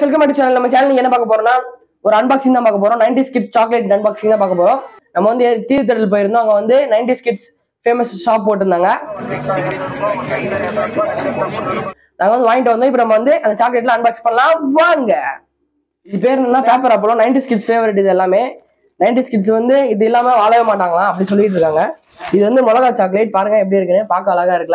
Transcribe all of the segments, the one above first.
welcome to channel நம்ம channel என்ன பார்க்க போறோம்னா ஒரு அன்பாக்சிங் தான் பார்க்க போறோம் 90s கிட்ஸ் சாக்லேட் அன்பாக்சிங் தான் பார்க்க போறோம் நம்ம வந்து தீர்த்தடல் போயிருந்தோம் அங்க வந்து 90s கிட்ஸ் ஃபேமஸ் ஷாப் போட்டிருந்தாங்க நாங்க வந்து வாங்கிட்டு வந்தோம் இப்போ நம்ம வந்து அந்த சாக்லேட்ல அன்பாக்ஸ் பண்ணலாம் வாங்க இது பேர் என்னன்னா பேப்பர் அப்பளம் 90s கிட்ஸ் ஃபேவரட் இது எல்லாமே 90s கிட்ஸ் வந்து இது இல்லாம வாழவே மாட்டாங்களாம் அப்படி சொல்லிட்டு இருக்காங்க இது வந்து மிளகா சாக்லேட் பாருங்க எப்படி இருக்குன்னு பார்க்க அழகா இருக்குல்ல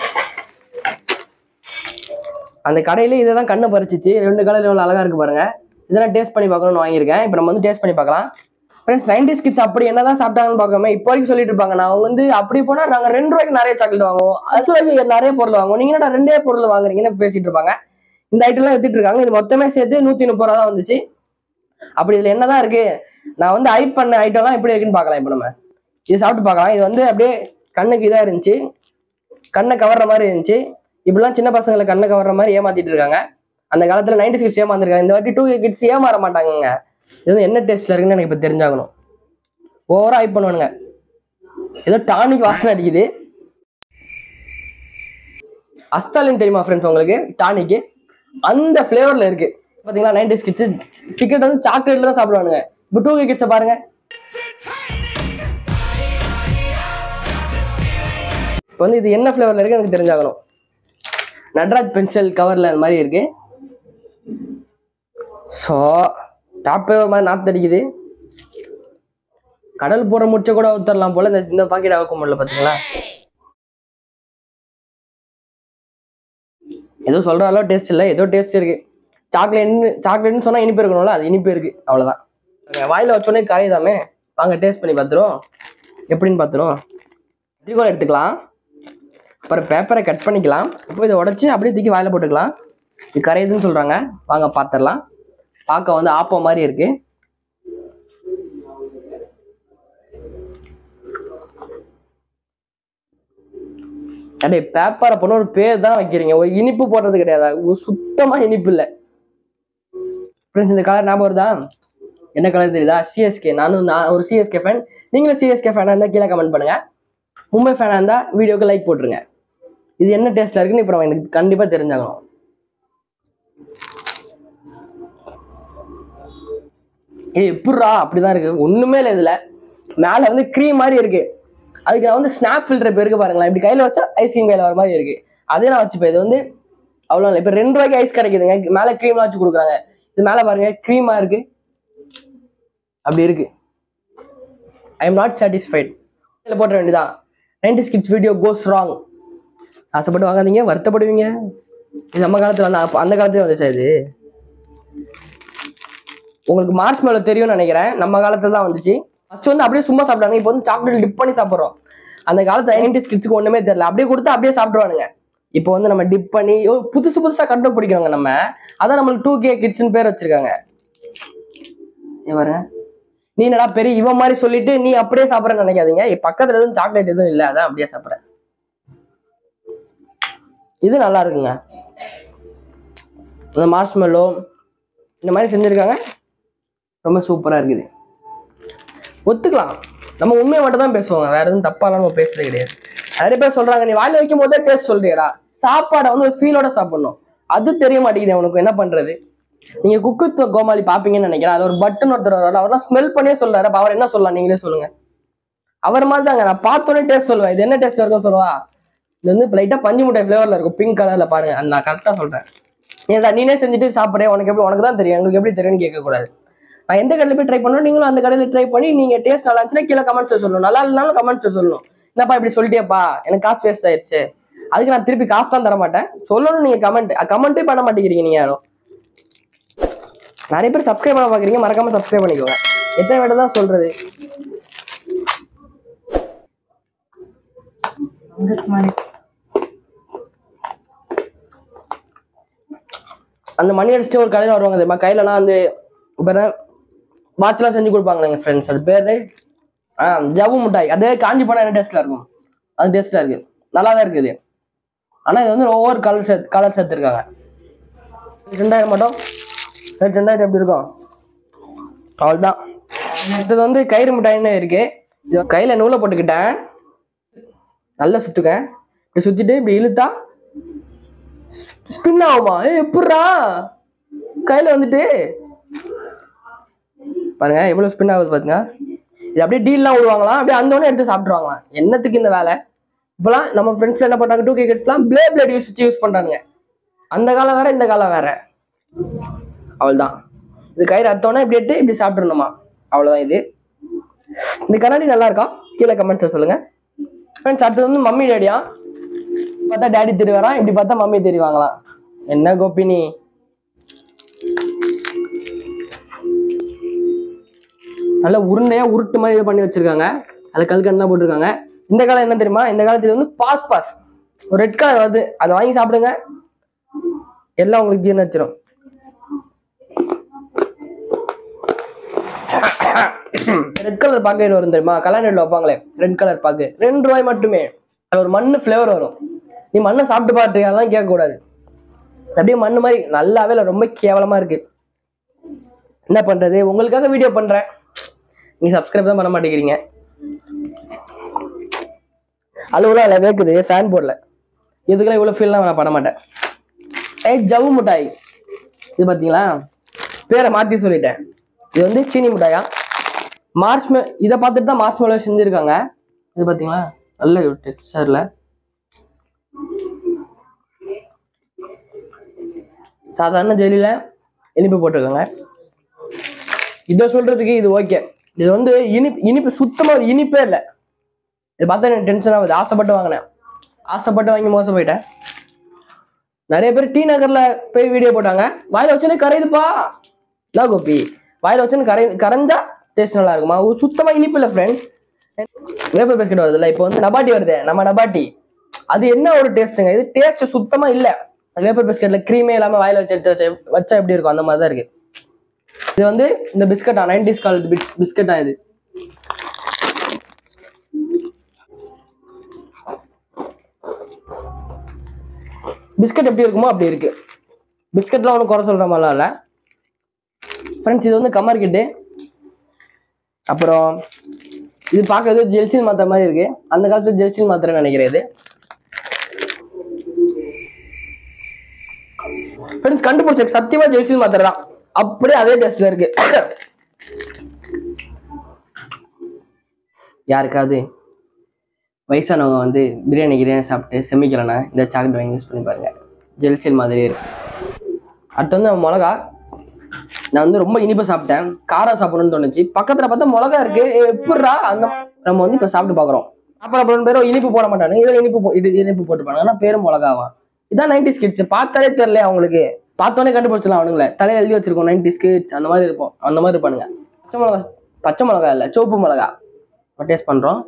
அந்த கடையில இதை தான் கண்ணு பறிச்சிச்சு ரெண்டு கலர் எவ்வளோ அழகா இருக்கு பாருங்க இதெல்லாம் டேஸ்ட் பண்ணி பார்க்கணும்னு வாங்கியிருக்கேன் இப்போ நம்ம வந்து டேஸ்ட் பண்ணி பார்க்கலாம் ஃப்ரெண்ட்ஸ் நைன்டிஸ் கிட்ஸ் அப்படி என்னதான் சாப்பிட்டாங்கன்னு பார்க்காம இப்போ வரைக்கும் சொல்லிட்டு இருப்பாங்க நான் அவங்க வந்து அப்படி போனா நாங்க ரெண்டு ரூபாய்க்கு நிறைய சாக்லேட் வாங்குவோம் அது வரைக்கும் நிறைய பொருள் வாங்குவோம் நீங்க என்னடா ரெண்டே பொருள் வாங்குறீங்கன்னு பேசிட்டு இருப்பாங்க இந்த ஐட்டம்லாம் வித்துட்டு இருக்காங்க இது மொத்தமே சேர்த்து நூத்தி முப்பது ரூபா தான் வந்துச்சு அப்படி இதுல என்னதான் இருக்கு நான் வந்து ஹைப் பண்ண ஐட்டம்லாம் எப்படி இருக்குன்னு பார்க்கலாம் இப்போ நம்ம இது சாப்பிட்டு பார்க்கலாம் இது வந்து அப்படியே கண்ணுக்கு இதா இருந்துச்சு கண்ணை கவர்ற மாதிரி இருந்துச்சு இப்படிலாம் சின்ன பசங்களை கண்ணை கவர்ற மாதிரி ஏமாத்திட்டு இருக்காங்க அந்த காலத்துல நைன்டி சிக்ஸ் ஏமாந்துருக்காங்க இந்த வாட்டி டூ கிட்ஸ் ஏமாற மாட்டாங்கங்க இது வந்து என்ன டேஸ்ட்ல இருக்குன்னு எனக்கு இப்போ தெரிஞ்சாகணும் ஓவரா ஹைப் பண்ணுவானுங்க ஏதோ டானிக் வாசனை அடிக்குது அஸ்தாலின் தெரியுமா ஃப்ரெண்ட்ஸ் உங்களுக்கு டானிக்கு அந்த ஃப்ளேவர்ல இருக்கு பாத்தீங்களா நைன்டி கிட்ஸ் சிக்கெட் வந்து சாக்லேட்ல தான் சாப்பிடுவானுங்க இப்போ டூ கிட்ஸை பாருங்க இப்போ வந்து இது என்ன ஃப்ளேவர்ல இருக்கு எனக்கு தெரிஞ்சாகணும் நட்ராஜ் பென்சில் கவர்ல அந்த மாதிரி இருக்கு ஸோ டாப்பே ஒரு மாதிரி நாற்று அடிக்குது கடல் போற முடிச்ச கூட ஊத்தரலாம் போல இந்த இந்த பாக்கெட் அவுக்க முடியல பாத்தீங்களா ஏதோ சொல்ற அளவு டேஸ்ட் இல்லை ஏதோ டேஸ்ட் இருக்கு சாக்லேட்னு சாக்லேட்னு சொன்னா இனிப்பு இருக்கணும்ல அது இனிப்பு இருக்கு அவ்வளவுதான் நாங்க வாயில வச்சோடனே கரையுதாமே வாங்க டேஸ்ட் பண்ணி பார்த்துருவோம் எப்படின்னு பார்த்துருவோம் கத்திரிக்கோல் எடுத்துக்கலாம் அப்புறம் பேப்பரை கட் பண்ணிக்கலாம் இப்போ இதை உடச்சி அப்படியே தூக்கி வாயில போட்டுக்கலாம் இது கரையுதுன்னு சொல்றாங்க வாங்க பார்த்துடலாம் பார்க்க வந்து ஆப்பம் மாதிரி இருக்கு அடே பேப்பரை பண்ண ஒரு பேர் தான் வைக்கிறீங்க ஒரு இனிப்பு போடுறது கிடையாது ஒரு சுத்தமா இனிப்பு இல்லை ஃப்ரெண்ட்ஸ் இந்த கலர் ஞாபகம் வருதா என்ன கலர் தெரியுதா சிஎஸ்கே நானும் நான் ஒரு சிஎஸ்கே ஃபேன் நீங்களும் சிஎஸ்கே ஃபேனாக இருந்தால் கீழே கமெண்ட் பண்ணுங்க மும்பை ஃபேனாக இருந்தால் வீடியோக்கு லைக் போட்டுருங்க இது என்ன டேஸ்ட்ல இருக்குன்னு இப்போ எனக்கு கண்டிப்பாக தெரிஞ்சாகணும் ஏய் எப்பட்றா அப்படிதான் இருக்கு ஒண்ணுமே இல்லை இதுல மேல வந்து க்ரீம் மாதிரி இருக்கு அதுக்கு நான் வந்து ஸ்னாப் ஃபில்டர் இப்போ இருக்கு பாருங்களேன் இப்படி கையில வச்சா ஐஸ்கிரீம் கையில வர மாதிரி இருக்கு அதே நான் வச்சுப்பேன் இது வந்து அவ்வளோ இல்லை இப்போ ரெண்டு ரூபாய்க்கு ஐஸ் கிடைக்குதுங்க மேல க்ரீம்லாம் வச்சு கொடுக்குறாங்க இது மேல பாருங்க க்ரீமா இருக்கு அப்படி இருக்கு ஐ எம் நாட் சாட்டிஸ்ஃபைட் இதில் போட்ட வேண்டியதான் ninety skips video goes wrong ஆசைப்பட்டு வாங்காதீங்க வருத்தப்படுவீங்க இது நம்ம காலத்துல வந்து அப்ப- அந்த காலத்துல வந்துச்சா இது உங்களுக்கு மார்ச் மேல தெரியும்னு நினைக்கிறேன் நம்ம காலத்துல தான் வந்துச்சு ஃபர்ஸ்ட் வந்து அப்படியே சும்மா சாப்பிட்டாங்க இப்போ வந்து சாக்லேட் டிப் பண்ணி சாப்பிட்றோம் அந்த காலத்து நைன்டிஸ் கிட்ஸ்க்கு ஒண்ணுமே தெரியல அப்படியே கொடுத்து அப்படியே சாப்பிடுவானுங்க இப்போ வந்து நம்ம டிப் பண்ணி ஓ, புதுசு புதுசா கண்டுபிடிக்கிறோங்க நம்ம அதான் நம்மளுக்கு டூ கே கிட்ஸ்னு பேர் வச்சிருக்காங்க இங்க பாருங்க நீ என்னடா பெரிய இவன் மாதிரி சொல்லிட்டு நீ அப்படியே சாப்பிட்றேன்னு நினைக்காதீங்க இ- பக்கத்துல எதுவும் சாக்லேட் எதுவும் இல்லை அதான் அப்படியே சாப்பிட்றேன் இது நல்லா இருக்குங்க இந்த மார்ஷ்மெல்லோ இந்த மாதிரி செஞ்சுருக்காங்க ரொம்ப சூப்பராக இருக்குது ஒத்துக்கலாம் நம்ம உண்மையை மட்டும் தான் பேசுவாங்க வேற எதுவும் தப்பாலாம் நம்ம பேசுறது கிடையாது நிறைய பேர் சொல்றாங்க நீ வாயில வைக்கும் போதே டேஸ்ட் சொல்றியடா சாப்பாடை வந்து ஒரு ஃபீலோட சாப்பிடணும் அது தெரிய மாட்டேங்குது உனக்கு என்ன பண்றது நீங்க குக்கு கோமாளி பாப்பீங்கன்னு நினைக்கிறேன் அது ஒரு பட்டன் ஒருத்தர் வர்றாரு அவர்லாம் ஸ்மெல் பண்ணியே சொல்றாரு அப்ப அவர் என்ன சொல்லலாம் நீங்களே சொல்லுங்க அவர் மாதிரி தாங்க நான் பார்த்தோன்னே டேஸ்ட் சொல்லுவேன் இது என்ன டேஸ்ட் இருக்கும் சொல்லுவா இது வந்து லைட்டா பஞ்சு முட்டாய் ஃபிளேவர்ல இருக்கும் பிங்க் கலர்ல பாருங்க அது நான் கரெக்டா சொல்றேன் ஏன்டா நீனே செஞ்சுட்டு சாப்பிட்றேன் உனக்கு எப்படி உனக்கு தான் தெரியும் எங்களுக்கு எப்படி தெரியும்னு கேட்கக்கூடாது நான் எந்த கடையில் போய் ட்ரை பண்ணணும் நீங்களும் அந்த கடையில் ட்ரை பண்ணி நீங்க டேஸ்ட் நல்லா இருந்துச்சுன்னா கீழே கமெண்ட்ஸ் சொல்லணும் நல்லா இல்லைனாலும் கமெண்ட்ஸ் சொல்லணும் என்னப்பா இப்படி சொல்லிட்டேப்பா எனக்கு காசு வேஸ்ட் ஆயிடுச்சு அதுக்கு நான் திருப்பி காசு தான் தர மாட்டேன் சொல்லணும் நீங்க கமெண்ட் கமெண்ட்டே பண்ண மாட்டேங்கிறீங்க நீங்க யாரும் நிறைய பேர் சப்ஸ்கிரைப் பண்ண பாக்குறீங்க மறக்காம சப்ஸ்கிரைப் பண்ணிக்கோங்க எத்தனை வேலை தான் சொல்றது அந்த மணி அடிச்சுட்டு ஒரு கடையில் வருவாங்க தெரியுமா கையிலலாம் வந்து இப்போ வாட்ச்லாம் செஞ்சு கொடுப்பாங்க எங்கள் ஃப்ரெண்ட்ஸ் அது பேர் ஆ ஜவ்வு மிட்டாய் அதே காஞ்சி போனால் என்ன டேஸ்ட்டில் இருக்கும் அது டேஸ்ட்டில் இருக்குது நல்லா தான் இருக்குது ஆனால் இது வந்து ஒவ்வொரு கலர் சேர்த்து கலர் சேர்த்துருக்காங்க ரெண்டாயிரம் மட்டும் ரேட் ரெண்டாயிரம் எப்படி இருக்கும் அவ்வளோதான் இது வந்து கயிறு மிட்டாயின்னு இருக்கு இது கையில் நூலை போட்டுக்கிட்டேன் நல்லா சுற்றுங்க இப்படி சுற்றிட்டு இப்படி இழுத்தா ஸ்பின் ஆகுமா ஏ எப்பட்றா கையில வந்துட்டு பாருங்க எவ்வளவு ஸ்பின் ஆகுது பாருங்க இது அப்படியே டீல்லாம் விடுவாங்களாம் அப்படியே அந்தோடனே எடுத்து சாப்பிட்ருவாங்களாம் என்னத்துக்கு இந்த வேலை இப்போலாம் நம்ம ஃப்ரெண்ட்ஸ் என்ன பண்றாங்க டூ கிரிக்கெட்ஸ்லாம் பிளே பிளேட் யூஸ் யூஸ் பண்றாங்க அந்த காலம் வேற இந்த காலம் வேற அவ்வளவுதான் இது கயிறு அத்தோடனே இப்படி எடுத்து இப்படி சாப்பிட்றணுமா அவ்வளவுதான் இது இந்த கண்ணாடி நல்லா இருக்கா கீழே கமெண்ட்ஸை சொல்லுங்க ஃப்ரெண்ட்ஸ் அடுத்தது வந்து மம்மி டேடியா பார்த்தா டேடி தெரிவாராம் இப்படி பார்த்தா மம்மி தெரிவாங்களாம் என்ன கோபினி நல்ல உருண்டையா உருட்டு மாதிரி இது பண்ணி வச்சிருக்காங்க அதுல கல்கண்டெல்லாம் போட்டிருக்காங்க இந்த காலம் என்ன தெரியுமா இந்த காலத்துல வந்து பாஸ் பாஸ் ஒரு ரெட் கலர் வருது அதை வாங்கி சாப்பிடுங்க எல்லாம் உங்களுக்கு ஜீர்ணிச்சிரும் ரெட் கலர் பாக்கெட் வரும் தெரியுமா கல்யாணத்தில் வைப்பாங்களே ரெட் கலர் பாக்கு ரெண்டு ரூபாய் மட்டுமே அது ஒரு மண்ணு ஃப்ளேவர் வரும் நீ மண்ணை சாப்பிட்டு பாட்டு அதெல்லாம் கேட்கக்கூடாது அப்படியே மண்ணு மாதிரி நல்லாவே இல்லை ரொம்ப கேவலமா இருக்கு என்ன பண்றது உங்களுக்காக வீடியோ பண்றேன் நீ சப்ஸ்கிரைப் தான் பண்ண மாட்டேங்கிறீங்க அளவுலாம் இல்லை வேக்குது ஃபேன் போடல இதுக்கெல்லாம் இவ்வளோ ஃபீல்லாம் நான் பண்ண மாட்டேன் ஏய் ஜவ்வு மிட்டாய் இது பார்த்தீங்களா பேரை மாற்றி சொல்லிட்டேன் இது வந்து சீனி மிட்டாயா மார்ச் மே இதை பார்த்துட்டு தான் மார்ச் மேலே செஞ்சுருக்காங்க இது பார்த்தீங்களா நல்ல டெக்ஸ்டரில் சாதாரண ஜெல்லியில் இனிப்பு போட்டிருக்காங்க இதை சொல்றதுக்கு இது ஓகே இது வந்து இனிப்பு இனிப்பு சுத்தமா ஒரு இனிப்பே இல்லை இது பார்த்தா எனக்கு டென்ஷன் ஆகுது ஆசைப்பட்டு வாங்கினேன் ஆசைப்பட்டு வாங்கி மோசம் போயிட்டேன் நிறைய பேர் டி நகர்ல போய் வீடியோ போட்டாங்க வாயில வச்சுன்னு கரையுதுப்பா என்ன கோபி வாயில வச்சுன்னு கரை கரைஞ்சா டேஸ்ட் நல்லா இருக்குமா ஒரு சுத்தமா இனிப்பு இல்லை ஃப்ரெண்ட் வேப்பர் பிஸ்கட் வருதுல்ல இப்போ வந்து நபாட்டி வருது நம்ம நபாட்டி அது என்ன ஒரு டேஸ்ட்டுங்க இது டேஸ்ட் சுத்தமா இல்லை வேப்பர் பிஸ்கட்ல க்ரீமே இல்லாம வாயில வச்சு எடுத்து வச்சு- வச்சா எப்படி இருக்கும் அந்த மாதிரி தான் இருக்கு இது வந்து இந்த பிஸ்கட்டா நைன்டிஸ் கால் பிஸ்கட்டா இது பிஸ்கட் எப்படி இருக்குமோ அப்படி இருக்கு பிஸ்கட்லாம் ஒன்றும் குறை சொல்ற மாதிரிலாம் இல்லை ஃப்ரெண்ட்ஸ் இது வந்து கமர் கிட்டு அப்புறம் இது பார்க்கறது ஜெல்சின் மாத்திரை மாதிரி இருக்கு அந்த காலத்துல ஜெல்சின் மாத்திரை நினைக்கிறேன் இது ஃப்ரெண்ட்ஸ் கண்டுபிடிச்ச சத்தியமா ஜெல்சின் மாத்திரை தான் அப்படியே அதே டேஸ்ட்ல இருக்கு யாருக்காவது வயசானவங்க வந்து பிரியாணி கிரியாணி சாப்பிட்டு செமிக்கலன்னா இந்த சாக்லேட் வாங்கி யூஸ் பண்ணி பாருங்க ஜெல்சின் மாதிரி இருக்கு அடுத்து வந்து மிளகா நான் வந்து ரொம்ப இனிப்பா சாப்பிட்டேன் காரம் சாப்பிடணும்னு தோணுச்சு பக்கத்துல பார்த்தா மிளகா இருக்கு ஏய், எப்படிடா அந்த நம்ம வந்து இப்ப சாப்பிட்டு பாக்குறோம் அப்புறம் அப்புறம் பேரும் இனிப்பு போட மாட்டாங்க இதுல இனிப்பு போ- இது இனிப்பு போட்டுப்பாங்க ஆனா பேரும் மிளகாவா இதான் நைன்டி கிட்ஸ் பார்த்தாலே தெரியல அவங்களுக்கு பார்த்தோன்னே கண்டுபிடிச்சலாம் அவனுங்கள தலையில எழுதி வச்சிருக்கோம் நைன்டி கிட்ஸ் அந்த மாதிரி இருப்போம் அந்த மாதிரி இருப்பானுங்க பச்சை மிளகா பச்சை மிளகா இல்ல சிவப்பு மிளகா டேஸ்ட் பண்றோம்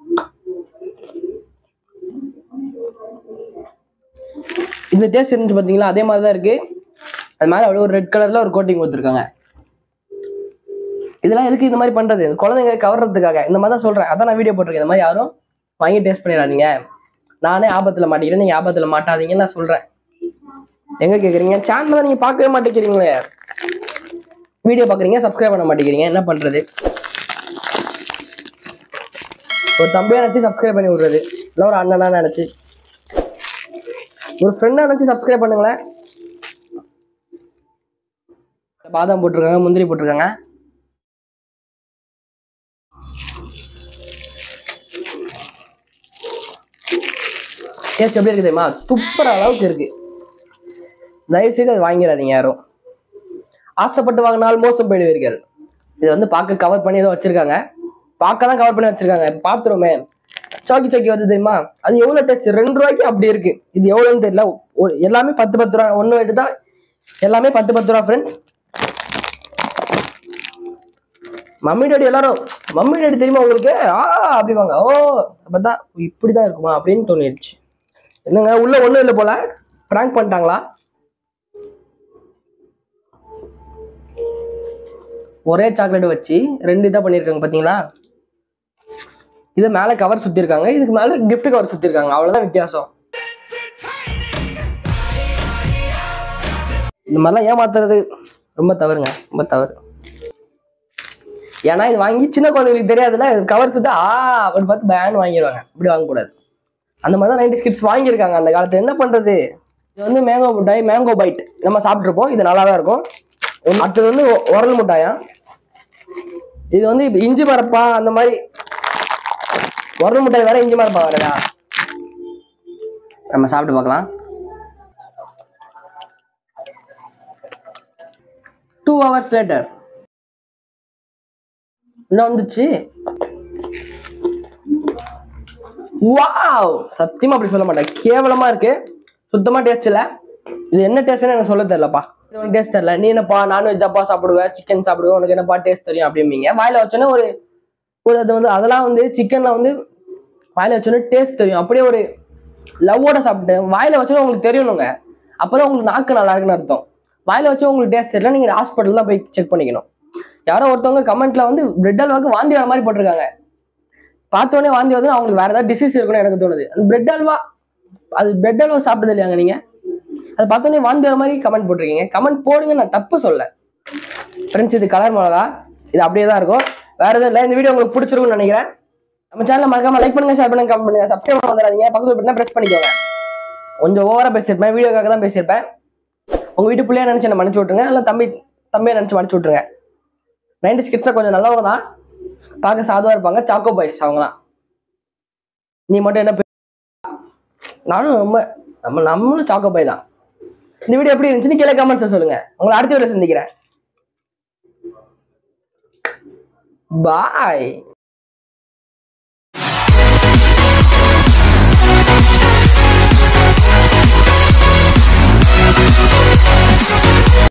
இந்த டேஸ்ட் இருந்துச்சு பாத்தீங்களா அதே மாதிரி தான் இருக்கு அது மேல அப்படியே ஒரு ரெட் கலர்ல ஒரு கோட்டிங் கொடுத்துருக்காங்க இதெல்லாம் எதுக்கு இந்த மாதிரி பண்றது குழந்தைங்க கவர்றதுக்காக இந்த மாதிரி தான் சொல்றேன் அதான் நான் வீடியோ போட்டிருக்கேன் இந்த மாதிரி யாரும் வாங்கி டேஸ்ட் பண்ணிடாதீங்க நானே ஆபத்துல மாட்டிக்கிறேன் நீங்க ஆபத்துல மாட்டாதீங்கன்னு நான் சொல்றேன் எங்க கேக்குறீங்க சேனல் தான் நீங்க பார்க்கவே மாட்டேங்கிறீங்களே வீடியோ பாக்குறீங்க சப்ஸ்கிரைப் பண்ண மாட்டேங்கிறீங்க என்ன பண்றது ஒரு தம்பியா நினைச்சு சப்ஸ்கிரைப் பண்ணி விடுறது இல்லை ஒரு அண்ணனா நினைச்சு ஒரு ஃப்ரெண்டா நினைச்சு சப்ஸ்கிரைப் பண்ணுங்களேன் பாதாம் போட்டிருக்காங்க முந்திரி போட்டிருக்காங்க டேஸ்ட் எப்படி இருக்கு தெரியுமா துப்புற அளவுக்கு இருக்கு தயவு செய்து அது வாங்கிடாதீங்க யாரும் ஆசைப்பட்டு வாங்கினால் மோசம் போயிடுவீர்கள் இது வந்து பார்க்க கவர் பண்ணி ஏதோ வச்சிருக்காங்க பார்க்க தான் கவர் பண்ணி வச்சிருக்காங்க பாத்துருமே சாக்கி சாக்கி வருது தெரியுமா அது எவ்வளவு டேஸ்ட் ரெண்டு ரூபாய்க்கு அப்படி இருக்கு இது எவ்வளவுன்னு தெரியல ஒரு- எல்லாமே பத்து பத்து ரூபா ஒண்ணு எடுத்து தான் எல்லாமே பத்து பத்து ரூபா ஃப்ரெண்ட்ஸ் மம்மி டாடி எல்லாரும் மம்மி டாடி தெரியுமா உங்களுக்கு ஆ அப்படிவாங்க ஓ அப்பதான் இப்படிதான் இருக்குமா அப்படின்னு தோணிடுச்சு என்னங்க உள்ள ஒண்ணும் இல்லை போல பிராங்க் பண்ணிட்டாங்களா ஒரே சாக்லேட் வச்சு ரெண்டு இதா பண்ணிருக்காங்க பாத்தீங்களா இது மேல கவர் சுத்தி இருக்காங்க இதுக்கு மேல gift கவர் சுத்தி இருக்காங்க அவ்வளவுதான் வித்தியாசம் இந்த மாதிரிலாம் ஏமாத்துறது ரொம்ப தவறுங்க ரொம்ப தவறு ஏன்னா இது வாங்கி சின்ன குழந்தைங்களுக்கு தெரியாதுல்ல கவர் சுத்தா ஆ அப்படின்னு பார்த்து பேன் வாங்கிடுவாங்க இப்படி வாங்கக்கூடாது அந்த மாதிரி தான் நைன்டி கிட்ஸ் வாங்கியிருக்காங்க அந்த காலத்துல என்ன பண்றது இது வந்து மேங்கோ மிட்டாய் மேங்கோ பைட் நம்ம சாப்பிட்ருப்போம் இது நல்லா தான் இருக்கும் ஒண்ணு- அடுத்தது வந்து ஒ- உரல் முட்டாயா இது வந்து இப்ப இஞ்சி மரப்பா அந்த மாதிரி உரல் முட்டாய் வேற இஞ்சி மரப்பா வேறதா நம்ம சாப்பிட்டு பார்க்கலாம் டூ ஹவர்ஸ் லேட்டர் என்ன வந்துச்சு வாவ் சத்தியமா அப்படி சொல்ல மாட்டேன் கேவலமா இருக்கு சுத்தமா டேஸ்ட் இல்ல இது என்ன டேஸ்ட்னு எனக்கு சொல்ல தெரியலப்பா இது உனக்கு டேஸ்ட் தெரியல நீ என்னப்பா நான்வெஜ் அப்பா சாப்பிடுவேன் சிக்கன் சாப்பிடுவேன் உனக்கு என்னப்பா டேஸ்ட் தெரியும் அப்படிம்பீங்க வாயில வச்சோன்னே ஒரு ஒரு அது வந்து அதெல்லாம் வந்து சிக்கன்ல வந்து வாயில வச்சோன்னே டேஸ்ட் தெரியும் அப்படியே ஒரு லவ்வோட சாப்பிட்டு வாயில வச்சோன்னே உங்களுக்கு தெரியணுங்க அப்பதான் உங்களுக்கு நாக்கு நல்லா இருக்குன்னு அர்த்தம் வாயில வச்சு உங்களுக்கு டேஸ்ட் தெரியல நீங்க ஹாஸ்பிட்டல் தான் போய் செக் பண்ணிக்கணும் யாரோ ஒருத்தவங்க கமெண்ட்ல வந்து பிரெட் அல்வாக்கு வாந்தி வர மாதிரி போட்டிருக்காங்க பார்த்த உடனே வாந்தி வந்து அவங்களுக்கு வேற ஏதாவது டிசீஸ் இருக்குன்னு எனக்கு தோணுது அந்த பிரெட் அல்வா அது பிரெட் அல்வா சாப்பிட்டது இல்லையாங்க நீங்க அது பார்த்த உடனே வாந்தி வர மாதிரி கமெண்ட் போட்டிருக்கீங்க கமெண்ட் போடுங்க நான் தப்பு சொல்ல ஃப்ரெண்ட்ஸ் இது கலர் மிளகா இது அப்படியே தான் இருக்கும் வேற எதுவும் இல்லை இந்த வீடியோ உங்களுக்கு பிடிச்சிருக்கும்னு நினைக்கிறேன் நம்ம சேனலை மறக்காம லைக் பண்ணுங்க ஷேர் பண்ணுங்க கமெண்ட் பண்ணுங்க சப்ஸ்கிரைப் பண்ண வந்துடாதீங்க பக்கத்துல பட்டனா பிரஸ் பண்ணிக்கோங்க கொஞ்சம் ஓவரா பேசியிருப்பேன் வீடியோக்காக தான் பேசியிருப்பேன் உங்க வீட்டு பிள்ளைய நினைச்சு என்ன மன்னிச்சு விட்டுருங்க இல்லை தம்பி தம்பியை நினைச்சு மன்னிச்சு விட்டுருங்க நைன்டி ஸ்கிட்ஸை கொஞ்சம் நல்லவங்க தான் பார்க்க சாதுவா இருப்பாங்க சாக்கோ பாய்ஸ் அவங்கலாம் நீ மட்டும் என்ன பே- நானும் ரொம்ப நம்ம நம்மளும் சாக்கோ பாய் தான் இந்த வீடியோ எப்படி இருந்துச்சுன்னு கீழே கமெண்ட்ஸ் சொல்லுங்க உங்களை அடுத்த வீடியோ சந்திக்கிறேன் பாய்